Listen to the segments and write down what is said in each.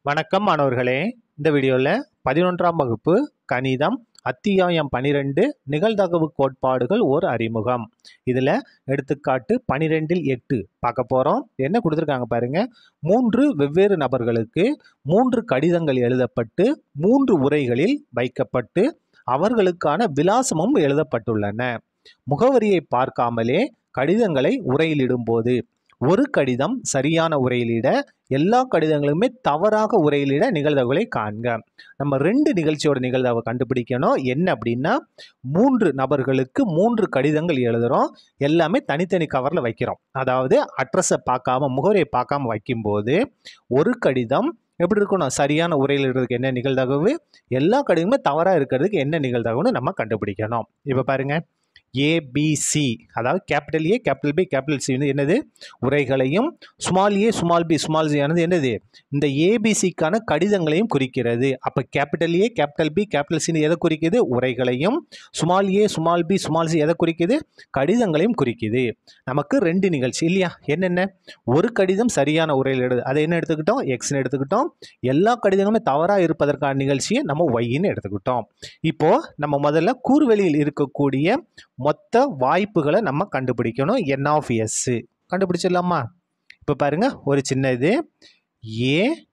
வணக்கம் மாணவர்களே இந்த வீடியோவில் பதினொன்றாம் வகுப்பு கணிதம் அத்தியாயம் பனிரெண்டு நிகழ்தகவு கோட்பாடுகள் ஒரு அறிமுகம் இதில் எடுத்துக்காட்டு பனிரெண்டில் எட்டு பார்க்க போகிறோம் என்ன கொடுத்துருக்காங்க பாருங்க மூன்று வெவ்வேறு நபர்களுக்கு மூன்று கடிதங்கள் எழுதப்பட்டு மூன்று உரைகளில் வைக்கப்பட்டு அவர்களுக்கான விலாசமும் எழுதப்பட்டுள்ளன முகவரியை பார்க்காமலே கடிதங்களை உரையிலிடும்போது ஒரு கடிதம் சரியான உரையிலிட எல்லா கடிதங்களுமே தவறாக உரையிலிட நிகழ்தகவுகளை காண்க நம்ம ரெண்டு நிகழ்ச்சியோட நிகழ்தகவை கண்டுபிடிக்கணும் என்ன அப்படின்னா மூன்று நபர்களுக்கு மூன்று கடிதங்கள் எழுதுகிறோம் எல்லாமே தனித்தனி கவரில் வைக்கிறோம் அதாவது அட்ரஸை பார்க்காம முகவரியை பார்க்காம வைக்கும்போது ஒரு கடிதம் எப்படி இருக்கணும் சரியான உரையில் இருக்கிறதுக்கு என்ன நிகழ்தகவு எல்லா கடிதமுமே தவறாக இருக்கிறதுக்கு என்ன நிகழ்தகவுன்னு நம்ம கண்டுபிடிக்கணும் இப்போ பாருங்க ஏபிசி அதாவது capital A capital B capital C வந்து என்னது உரைகளையும் small a small b small c ஆனது என்னது இந்த ஏபிசிக்கான கடிதங்களையும் குறிக்கிறது அப்போ capital A capital B capital சின்னு எதை குறிக்குது உரைகளையும் small a small b small c எதை குறிக்குது கடிதங்களையும் குறிக்குது நமக்கு ரெண்டு நிகழ்ச்சி இல்லையா என்னென்ன ஒரு கடிதம் சரியான உரையில் எழுது அதை என்ன எடுத்துக்கிட்டோம் எக்ஸ்னு எடுத்துக்கிட்டோம் எல்லா கடிதங்களுமே தவறாக இருப்பதற்கான நிகழ்ச்சியை நம்ம ஒய்ன்னு எடுத்துக்கிட்டோம் இப்போது நம்ம முதல்ல கூர்வெளியில் இருக்கக்கூடிய மொத்த வாய்ப்புகளை நம்ம கண்டுபிடிக்கணும் என் ஆஃப் எஸ்ஸு கண்டுபிடிச்சிடலாமா இப்போ பாருங்க ஒரு சின்ன இது ஏ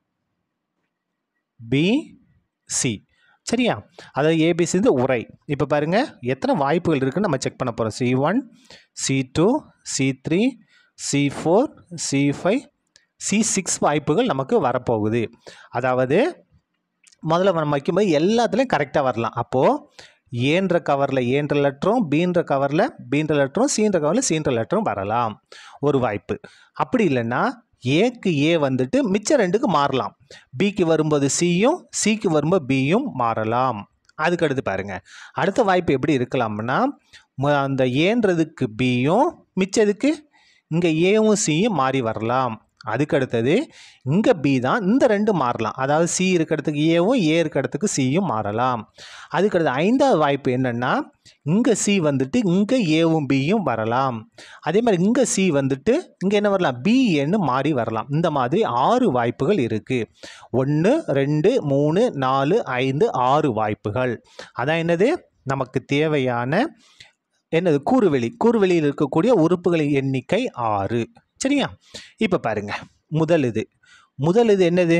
பி சி சரியா அதாவது ஏபிசி வந்து உரை இப்போ பாருங்க எத்தனை வாய்ப்புகள் இருக்குன்னு நம்ம செக் பண்ண போகிறோம் C one C two C three C four C five C six வாய்ப்புகள் நமக்கு வரப்போகுது அதாவது முதல்ல நம்ம வைக்கும்போது எல்லாத்துலேயும் கரெக்டாக வரலாம் அப்போது ஏன்ற கவரில் ஏன்ற லெட்டரும் பீன்ற கவரில் பீன்ற லெட்டரும் சீன்ற கவரில் சீன்ற லெட்டரும் வரலாம் ஒரு வாய்ப்பு அப்படி இல்லைன்னா ஏக்கு ஏ வந்துட்டு மிச்ச ரெண்டுக்கு மாறலாம் பிக்கு வரும்போது சியும் சிக்கு வரும்போது பியும் மாறலாம் அதுக்கு அடுத்து பாருங்கள் அடுத்த வாய்ப்பு எப்படி இருக்கலாம்னா மு- அந்த ஏன்றதுக்கு பியும் மிச்சதுக்கு இங்கே ஏவும் சியும் மாறி வரலாம் அதுக்கு அடுத்தது இங்கே பி தான் இந்த ரெண்டு மாறலாம் அதாவது சி இருக்கிறதுக்கு ஏவும் ஏ இருக்கிறதுக்கு சியும் மாறலாம் அதுக்கு அடுத்து ஐந்தாவது வாய்ப்பு என்னென்னா இங்கே சி வந்துட்டு இங்கே ஏவும் பியும் வரலாம் அதே மாதிரி இங்கே சி வந்துட்டு இங்கே என்ன வரலாம் பி ஏன்னு மாறி வரலாம் இந்த மாதிரி ஆறு வாய்ப்புகள் இருக்குது ஒன்று ரெண்டு மூணு நாலு ஐந்து ஆறு வாய்ப்புகள் அதான் என்னது நமக்கு தேவையான என்னது கூறுவெளி கூறுவெளியில் இருக்கக்கூடிய உறுப்புகளின் எண்ணிக்கை ஆறு சரியா இப்போ பாருங்க முதல் இது முதல் இது என்னது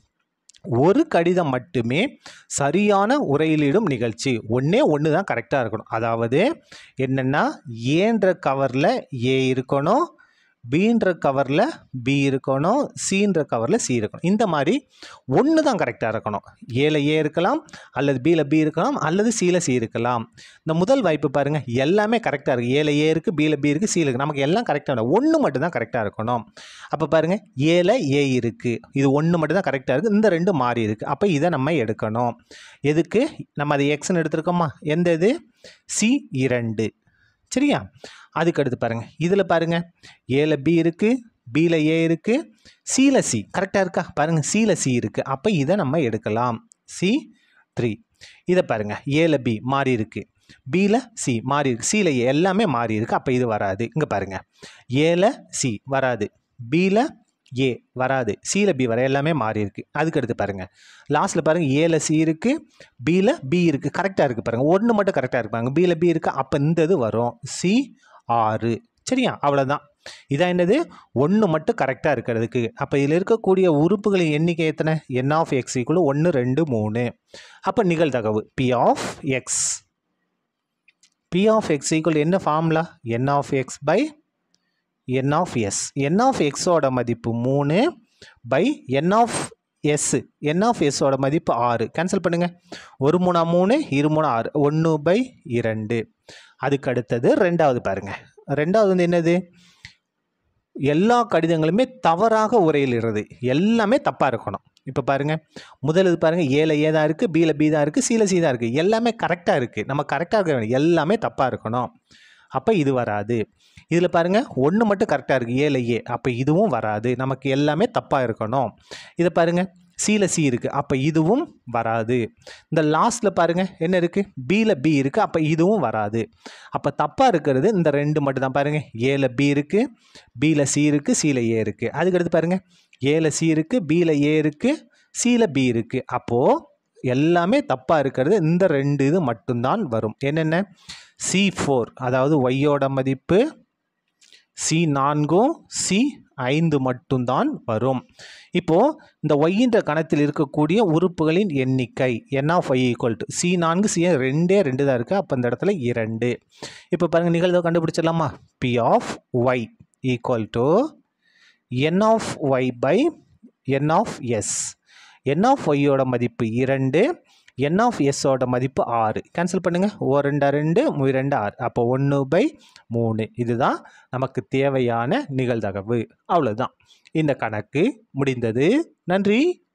ஒரு கடிதம் மட்டுமே சரியான உரையிலிடும் நிகழ்ச்சி ஒன்றே ஒன்று தான் கரெக்டாக இருக்கணும் அதாவது என்னென்னா ஏன்ற கவரில் ஏ இருக்கணும் பீன்ற கவரில் பி இருக்கணும் சீன்ற கவரில் சி இருக்கணும் இந்த மாதிரி ஒன்று தான் கரெக்டாக இருக்கணும் ஏல ஏ இருக்கலாம் அல்லது பியில் பி இருக்கலாம் அல்லது சியில் சி இருக்கலாம் இந்த முதல் வாய்ப்பு பாருங்கள் எல்லாமே கரெக்டாக இருக்குது ஏல ஏ இருக்குது பியில் பி இருக்குது சி இருக்குது நமக்கு எல்லாம் கரெக்டாக ஒன்று மட்டும் தான் கரெக்டாக இருக்கணும் அப்போ பாருங்கள் ஏல ஏ இருக்குது இது ஒன்று மட்டும் தான் கரெக்டாக இருக்குது இந்த ரெண்டு மாறி இருக்குது அப்போ இதை நம்ம எடுக்கணும் எதுக்கு நம்ம அது எக்ஸ்னு எடுத்திருக்கோமா எந்த இது சி இரண்டு சரியா அதுக்கு அடுத்து பாருங்கள் இதில் பாருங்கள் ஏல பி இருக்குது பியில் ஏ இருக்குது சியில் சி கரெக்டாக இருக்கா பாருங்கள் சியில் சி இருக்குது அப்போ இதை நம்ம எடுக்கலாம் சி த்ரீ இதை பாருங்கள் ஏல பி மாறி இருக்குது பியில் சி மாறி இருக்கு சியில் ஏ எல்லாமே மாறி இருக்குது அப்போ இது வராது இங்கே பாருங்கள் ஏல சி வராது பியில் ஏ வராது சியில் பி வர எல்லாமே மாறி இருக்குது அதுக்கு அடுத்து பாருங்கள் லாஸ்ட்டில் பாருங்கள் ஏல சி இருக்குது பியில் பி இருக்குது கரெக்டாக இருக்குது பாருங்கள் ஒன்று மட்டும் கரெக்டாக இருக்கு பாருங்க பியில் பி இருக்குது அப்போ இந்த இது வரும் சி ஆறு சரியா அவ்வளோதான் இதான் என்னது ஒன்று மட்டும் கரெக்டாக இருக்கிறதுக்கு அப்போ இதில் இருக்கக்கூடிய உறுப்புகளின் எண்ணிக்கை எத்தனை என் ஆஃப் எக்ஸ் ஈக்குவல் ஒன்று ரெண்டு மூணு அப்போ நிகழ்தகவு P of X P of X equal என்ன formula n of X by n of S n of எக்ஸோட மதிப்பு மூணு by n of S n of எஸ்ஸோட மதிப்பு ஆறு கேன்சல் பண்ணுங்கள் ஒரு மூணா மூணு இரு மூணு ஆறு ஒன்று பை இரண்டு அதுக்கு அடுத்தது ரெண்டாவது பாருங்கள் ரெண்டாவது வந்து என்னது எல்லா கடிதங்களுமே தவறாக உரையிலிடுறது எல்லாமே தப்பாக இருக்கணும் இப்போ பாருங்கள் முதல் இது பாருங்கள் ஏல ஏ தான் இருக்குது பியில் பி தான் இருக்குது சியில் சி தான் இருக்குது எல்லாமே கரெக்டாக இருக்குது நம்ம கரெக்டாக இருக்க வேண்டிய எல்லாமே தப்பாக இருக்கணும் அப்போ இது வராது இதில் பாருங்கள் ஒன்று மட்டும் கரெக்டாக இருக்குது ஏல ஏ அப்போ இதுவும் வராது நமக்கு எல்லாமே தப்பாக இருக்கணும் இதை பாருங்கள் சியில் சி இருக்குது அப்போ இதுவும் வராது இந்த லாஸ்ட்டில் பாருங்கள் என்ன இருக்குது பியில் பி இருக்குது அப்போ இதுவும் வராது அப்போ தப்பாக இருக்கிறது இந்த ரெண்டு மட்டும் தான் பாருங்கள் ஏல பி இருக்குது பியில் சி இருக்குது சியில் ஏ இருக்குது அதுக்கடுத்து பாருங்கள் ஏல சி இருக்குது பியில் ஏ இருக்குது சியில் பி இருக்குது அப்போது எல்லாமே தப்பாக இருக்கிறது இந்த ரெண்டு இது மட்டும்தான் வரும் என்னென்ன சி ஃபோர் அதாவது ஒய்யோட மதிப்பு சி நான்கும் சி ஐந்து மட்டும்தான் வரும் இப்போது இந்த ஒய்யின்ற கணத்தில் இருக்கக்கூடிய உறுப்புகளின் எண்ணிக்கை n of Y equal to C நான்கு சி ரெண்டே ரெண்டு தான் இருக்குது அப்போ இந்த இடத்துல இரண்டு இப்போ பாருங்கள் நிகழ்வை கண்டுபிடிச்சிடலாமா P of Y equal to n of Y by n of S n of ஒய்யோட மதிப்பு இரண்டு என் ஆஃப் எஸ்ஸோட மதிப்பு ஆறு கேன்சல் பண்ணுங்கள் ஓ ரெண்டா ரெண்டு மு ரெண்டு ஆறு அப்போ ஒன்று பை மூணு இதுதான் நமக்கு தேவையான நிகழ்தகவு அவ்வளோதான் இந்த கணக்கு முடிந்தது நன்றி